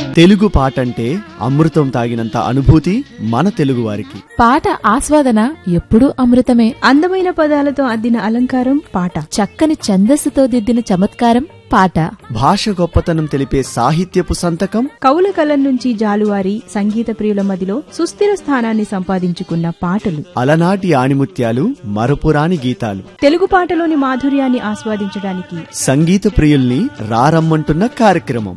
తెలుగు పాట అంటే అమృతం తాగినంత అనుభూతి మన తెలుగు వారికి పాట ఆస్వాదన ఎప్పుడూ అమృతమే అందమైన పదాలతో అద్దిన అలంకారం పాట చక్కని ఛందస్సుతో దిద్దిన చమత్కారం పాట భాష గొప్పతనం తెలిపే సాహిత్యపు సంతకం కవుల కలం నుంచి జాలువారి సంగీత ప్రియుల మదిలో సుస్థిర స్థానాన్ని సంపాదించుకున్న పాటలు అలనాటి ఆణిముత్యాలు మరపురాని గీతాలు తెలుగు పాటలోని మాధుర్యాన్ని ఆస్వాదించడానికి సంగీత ప్రియుల్ని రారమ్మంటున్న కార్యక్రమం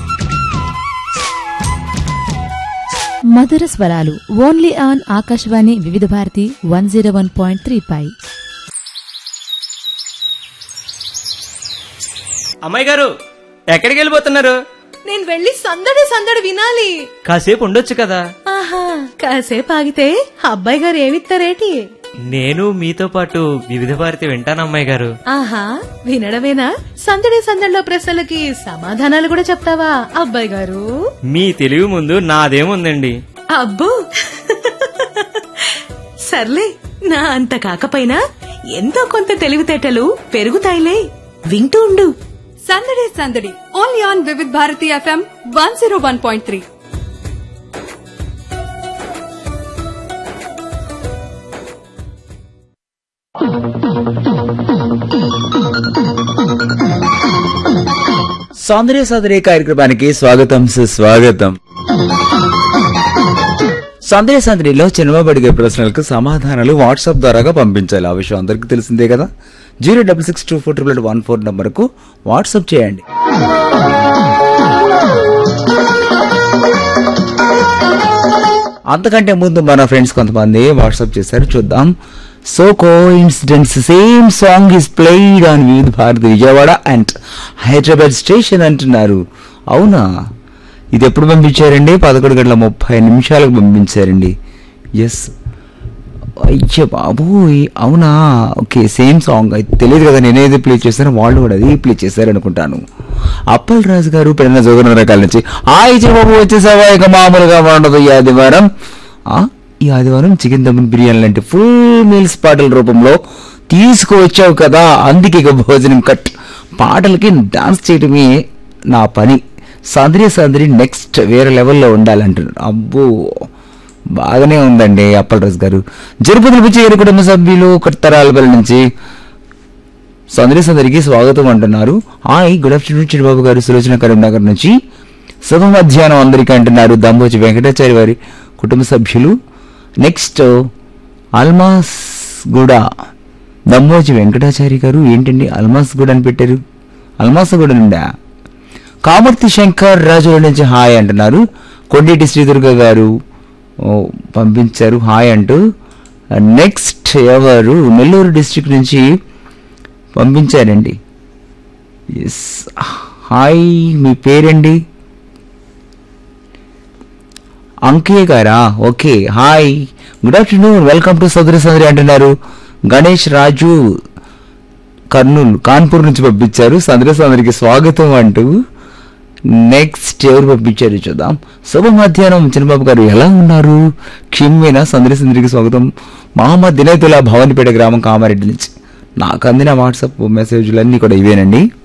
మధుర స్వరాలు only on Akashvani Vividh Bharati one zero one point three పై అమ్మాయి గారు ఎక్కడికి వెళ్ళిపోతున్నారు నేను వెళ్ళి సందడి సందడి వినాలి కాసేపు ఉండొచ్చు కదా ఆహా కాసేపు ఆగితే అబ్బాయి గారు ఏమిస్తారేటి నేను మీతో పాటు వివిధ భారతి వింటాను అమ్మాయి గారు ఆహా వినడమేనా సందడి సందడిలో ప్రశ్నలకి సమాధానాలు కూడా చెప్తావా అబ్బాయి గారు మీ తెలివి ముందు నాదేముందండి అబ్బో సర్లే నా అంత కాకపోయినా ఎంతో కొంత తెలివితేటలు పెరుగుతాయిలే వింటూ ఉండు సందడి సందడి only on Vividh Bharati FM one zero one point three సౌందర్య సౌందర్య కార్యక్రమానికి స్వాగతం సుస్వాగతం సౌందర్య సందడిలో చిన్నబడిగే ప్రశ్నలకు సమాధానాలు వాట్సాప్ ద్వారాగా పంపించాలి ఆ విషయం అందరికీ తెలిసిందే కదా zero double six two four triple one four నంబర్కు వాట్సాప్ చేయండి అంతకంటే ముందు మన ఫ్రెండ్స్ కొంతమంది వాట్సాప్ చేశారు చూద్దాం so coincidence same song is played on Vividh Bharati Vijayawada and Hyderabad station అంటున్నారు అవునా ఇది ఎప్పుడు పంపించారండి పదకొండు గంటల ముప్పై నిమిషాలకు పంపించారండి ఎస్ అయ్య బాబోయ్ అవునా ఓకే సేమ్ సాంగ్ అయితే తెలియదు కదా నేనేది ప్లే చేశాను వాళ్ళు కూడా అది ప్లే చేశారు అనుకుంటాను అప్పల్ రాజు గారు పెడిన జోగన రకాల నుంచి ఆ ఇచ్చిన బాబు వచ్చేసావా ఇక మామూలుగా ఉండదు ఈ ఆదివారం ఆ, ఈ ఆదివారం చికెన్ దమ్ బిర్యానీ లాంటి ఫుల్ మీల్స్ పాటల రూపంలో తీసుకువచ్చావు కదా అందుకే ఇక భోజనం కట్ పాటలకి డాన్స్ చేయటమే నా పని సందరి సందరి నెక్స్ట్ వేరే లెవెల్లో ఉండాలంటున్నారు అబ్బో బాగానే ఉందండి అప్పలరాజు గారు జరుపతుల పిచ్చి కుటుంబ సభ్యులు కొత్తరాలపల్లి నుంచి సందరి సందరికి స్వాగతం అంటున్నారు హాయ్ గుడ్ ఆఫ్టర్నూన్ చిరుబాబు గారు సులోచన కరీంనగర్ నుంచి శుభ మధ్యాహ్నం అందరికీ అంటున్నారు దంబోజి వెంకటాచారి వారి కుటుంబ సభ్యులు నెక్స్ట్ అల్మాస్ గూడ దమ్మోజి వెంకటాచారి గారు ఏంటండి అల్మాస్ గూడ అని పెట్టారు అల్మాస్ గూడ నుండా కామర్తి శంకర్ రాజుల నుంచి హాయ్ అంటున్నారు కొండేటి శ్రీదుర్గ గారు ఓ, పంపించారు హాయ్ అంటూ నెక్స్ట్ ఎవరు నెల్లూరు డిస్ట్రిక్ట్ నుంచి పంపించారండి ఎస్ హాయ్ మీ పేరండి అంకయ్య గారా okay hi good afternoon welcome to సదరి సదరి అంటున్నారు గణేష్ రాజు కర్నూలు కాన్పూర్ నుంచి పంపించారు సందరి సందరికి స్వాగతం అంటూ నెక్స్ట్ ఎవరు పంపించారు చూద్దాం శుభ మధ్యాహ్నం చిన్నబాబు గారు ఎలా ఉన్నారు క్షిమ్మైన సందరి సందరికి స్వాగతం మహమ్మద్ దినేతుల భవన్పేట గ్రామం కామారెడ్డి నుంచి నాకు అందిన వాట్సాప్ మెసేజ్లన్నీ కూడా ఇవేనండి